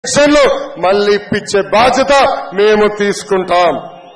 ఎలక్షన్లు మళ్ళీ ఇప్పించే బాధ్యత మేము తీసుకుంటాం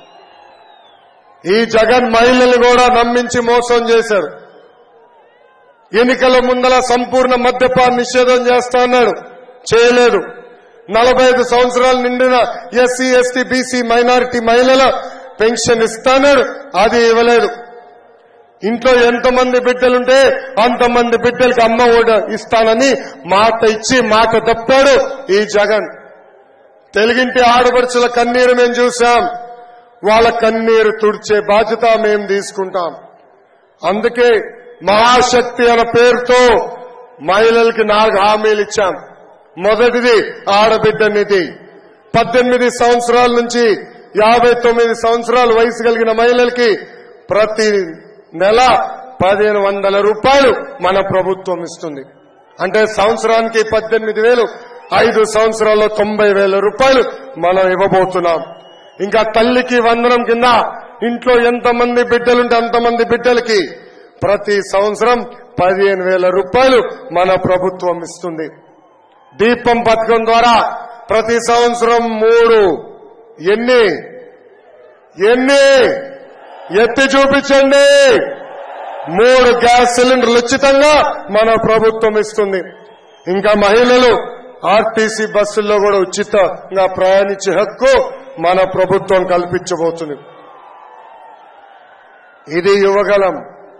ఈ జగన్ మహిళలు కూడా నమ్మించి మోసం చేశారు ఎన్నికల ముందల సంపూర్ణ మద్యపాన నిషేధం చేస్తా అన్నాడు చేయలేదు నలభై ఐదు సంవత్సరాలు నిండిన ఎస్సీ ఎస్టీ బీసీ మైనారిటీ మహిళల పెన్షన్ ఇస్తాన్నాడు అది ఇవ్వలేదు ఇంట్లో ఎంతమంది బిడ్డలుంటే అంతమంది బిడ్డలకి అమ్మ ఓడ ఇస్తానని మాట ఇచ్చి మాట తప్పాడు ఈ జగన్ తెలుగింటి ఆడపడుచుల కన్నీరు మేము చూశాం వాళ్ళ కన్నీరు తుడిచే బాధ్యత మేము తీసుకుంటాం అందుకే మహాశక్తి అనే పేరుతో మహిళలకి నాలుగు హామీలు ఇచ్చాం మొదటిది ఆడబిడ్డ నిధి పద్దెనిమిది సంవత్సరాల నుంచి యాభై తొమ్మిది సంవత్సరాల వయసు కలిగిన మహిళలకి ప్రతి నెల పదిహేను వందల రూపాయలు మన ప్రభుత్వం ఇస్తుంది అంటే సంవత్సరానికి పద్దెనిమిది వేలు ఐదు సంవత్సరాల్లో తొంభై వేల రూపాయలు మనం ఇవ్వబోతున్నాం ఇంకా తల్లికి వందనం కింద ఇంట్లో ఎంతమంది బిడ్డలుంటే అంతమంది బిడ్డలకి ప్రతి సంవత్సరం పదిహేను వేల రూపాయలు మన ప్రభుత్వం ఇస్తుంది దీపం పథకం ద్వారా ప్రతి సంవత్సరం మూడు ఎన్ని ఎన్ని ఎత్తి చూపించండి మూడు గ్యాస్ సిలిండర్లు ఉచితంగా మన ప్రభుత్వం ఇస్తుంది ఇంకా మహిళలు ఆర్టీసీ బస్సుల్లో కూడా ఉచితంగా ప్రయాణించే హక్కు మన ప్రభుత్వం కల్పించబోతుంది ఇది యువగలం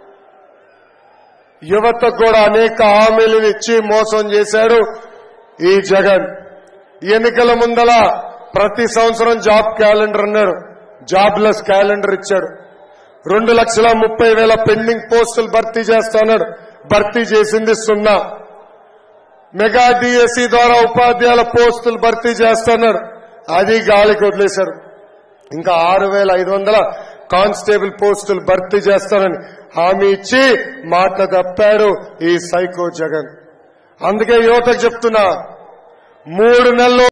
యువతకు కూడా అనేక హామీలు ఇచ్చి మోసం చేశాడు ఈ జగన్ ఎన్నికల ముందల ప్రతి సంవత్సరం జాబ్ క్యాలెండర్ అన్నాడు జాబ్లెస్ క్యాలెండర్ ఇచ్చాడు రెండు లక్షల ముప్పై వేల పెండింగ్ పోస్టులు భర్తీ చేస్తాడు భర్తీ చేసింది సున్నా మెగా డిఎస్సి ద్వారా ఉపాధ్యాయుల పోస్టులు భర్తీ చేస్తున్నాడు అది గాలికి వదిలేశాడు ఇంకా ఆరు వేల ఐదు వందల కానిస్టేబుల్ పోస్టులు భర్తీ చేస్తానని హామీ ఇచ్చి మాట తప్పాడు ఈ సైకో జగన్ అందుకే యువతకు చెప్తున్నా మూడు నెలలు